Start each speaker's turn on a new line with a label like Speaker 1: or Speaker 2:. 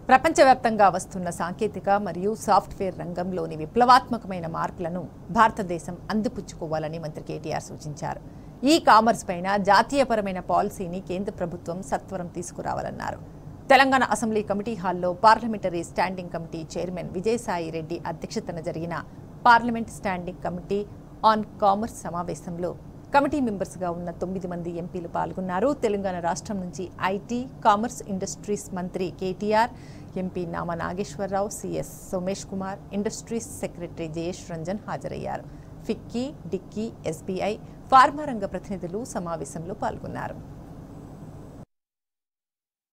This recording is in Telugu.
Speaker 1: ప్రపంచవ్యాప్తంగా వస్తున్న సాంకేతిక మరియు సాఫ్ట్వేర్ రంగంలోని విప్లవాత్మకమైన మార్పులను భారతదేశం అందిపుచ్చుకోవాలని మంత్రి కేటీఆర్ సూచించారు ఈ కామర్స్ పైన జాతీయపరమైన పాలసీని కేంద్ర ప్రభుత్వం సత్వరం తీసుకురావాలన్నారు తెలంగాణ అసెంబ్లీ కమిటీ హాల్లో parliamentary standing committee chairman Vijayasai Reddy అధ్యక్షతన జరిగిన parliament standing committee on commerce సమావేశంలో కమిటీ మెంబర్స్గా ఉన్న తొమ్మిది మంది ఎంపీలు పాల్గొన్నారు తెలంగాణ రాష్ట్రం నుంచి ఐటీ కామర్స్ ఇండస్ట్రీస్ మంత్రి KTR MP Nama Nageswararao CS Somesh Kumar industries secretary Jayesh Ranjan హాజరయ్యారు ఫిక్కీ డిక్కీ ఎస్బీఐ ఫార్మా రంగ ప్రతినిధులు సమావేశంలో పాల్గొన్నారు